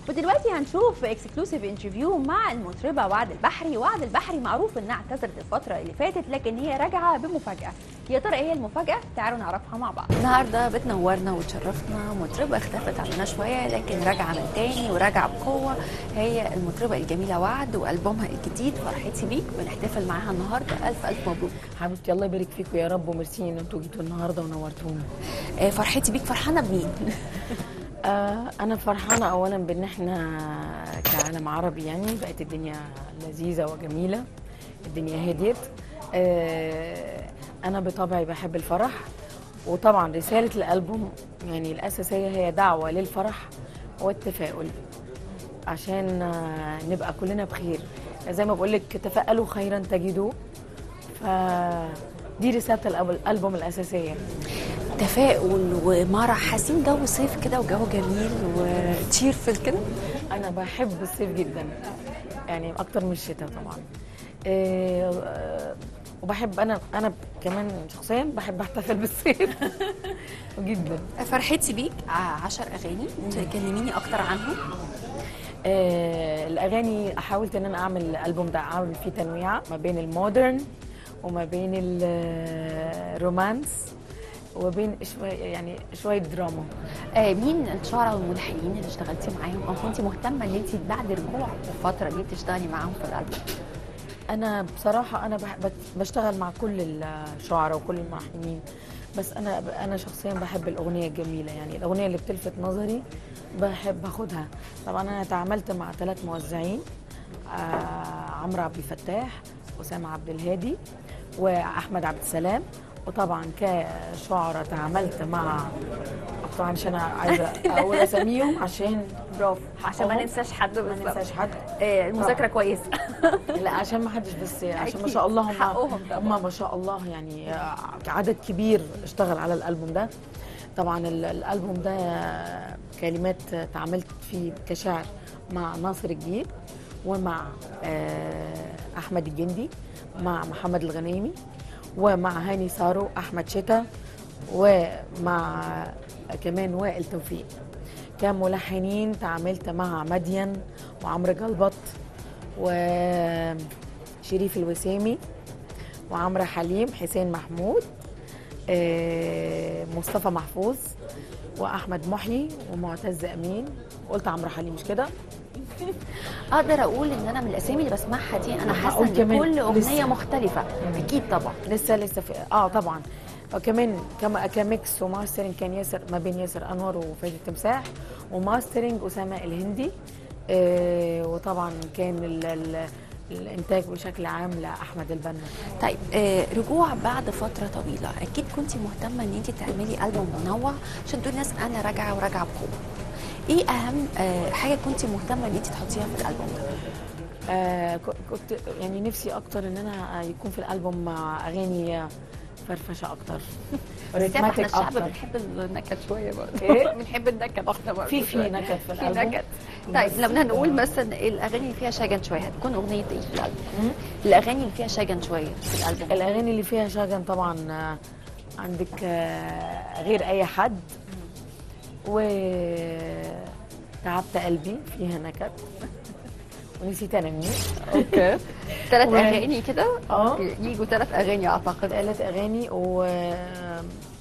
ودلوقتي هنشوف اكسكلوسيف انترفيو مع المطربه وعد البحري وعد البحري معروف انها اعتذرت الفتره اللي فاتت لكن هي راجعه بمفاجاه يا ترى ايه هي المفاجاه تعالوا نعرفها مع بعض النهارده بتنورنا وتشرفنا مطربه اختفت عننا شويه لكن راجعه من تاني وراجعه بقوه هي المطربه الجميله وعد والبومها الجديد فرحتي بيك بنحتفل معاها النهارده الف الف مبروك حبيبتي الله يبارك فيكم يا رب وميرسي ان انتوا جيتوا النهارده ونورتونا آه، فرحتي بيك فرحانه بمين آه انا فرحانه اولا بان احنا كعالم عربي يعني بقت الدنيا لذيذه وجميله الدنيا هديت آه انا بطبعي بحب الفرح وطبعا رساله الالبوم يعني الاساسيه هي دعوه للفرح والتفاؤل عشان آه، نبقى كلنا بخير زي ما بقول لك تفائلوا خيرا تجدوه فدي رساله الأب- الالبوم الاساسيه تفاؤل ومرح حاسين جو صيف كده وجو جميل وتشيرفل كده انا بحب الصيف جدا يعني اكتر من الشتاء طبعا إيه، آه، وبحب انا انا كمان شخصيا بحب احتفل بالصيف جدا فرحتي بيك ع- عشر اغاني تكلميني اكتر عنهم آه، الاغاني حاولت ان انا اعمل الالبوم ده اعمل فيه تنويع ما بين المودرن وما بين الرومانس وبين شويه يعني شويه دراما آه مين الشعراء والملحنين اللي اشتغلتي معاهم او كنت مهتمه ان انت بعد رجوع الفتره دي تشتغلي معاهم في الالبوم انا بصراحه انا بح- بت- بشتغل مع كل الشعراء وكل الملحنين بس انا انا شخصيا بحب الاغنيه الجميله يعني الاغنيه اللي بتلفت نظري بحب اخدها طبعا انا تعاملت مع ثلاث موزعين آه عمرو عبد الفتاح اسامه عبد الهادي واحمد عبد السلام وطبعا كشعراء تعاملت مع طبعا مش انا عايزه اقول اساميهم عشان برافو عشان ما أهو. ننساش حد ما ننساش حد آه المذاكره كويسه لا عشان ما حدش بس عشان ما أكيد. شاء الله هم حقهم طبعاً. هم ما شاء الله يعني عدد كبير اشتغل على الالبوم ده طبعا ال- الالبوم ده كلمات تعاملت فيه كشاعر مع ناصر الجيل ومع آه، احمد الجندي مع محمد الغنيمي ومع هاني سارو احمد شتا ومع كمان وائل توفيق كملحنين تعاملت مع مدين وعمرو جلبط وشريف الوسامي وعمرو حليم حسين محمود آه، مصطفى محفوظ واحمد محيي ومعتز امين قلت عمرو حليم مش كده اقدر اقول ان انا من الاسامي اللي بسمعها دي انا حاسه هقول ان كمان كل اغنيه لسه. مختلفه اكيد طبعا لسه لسه في اه طبعا وكمان كما كميكس وماسترنج كان ياسر ما بين ياسر انور وفادي التمساح وماسترنج اسامه الهندي آه وطبعا كان ال ال الانتاج بشكل عام لاحمد البنا طيب آه رجوع بعد فتره طويله اكيد كنت مهتمه ان انت تعملي البوم منوع عشان تقولي الناس انا راجعه وراجعه بقوه ايه اهم آه حاجه كنت مهتمه ان انت تحطيها في الالبوم ده آه ك- كنت يعني نفسي اكتر ان انا يكون في الالبوم مع اغاني فرفشه اكتر بس احنا ريتماتيك الشعب اكتر بنحب النكد شويه برضه إيه؟ بنحب النكد احنا برضه في في شوية. نكد في في الالبوم نكد طيب بس- لما هنقول مثلا الاغاني اللي فيها شجن شويه هتكون اغنيه ايه في الالبوم مم. الاغاني اللي فيها شجن شويه في الالبوم الاغاني اللي فيها شجن طبعا آه، عندك آه، غير اي حد و تعبت قلبي فيها نكد ونسيت انامي اوكي ثلاث و- اغاني كده اه يجوا ثلاث اغاني اعتقد ثلاث اغاني و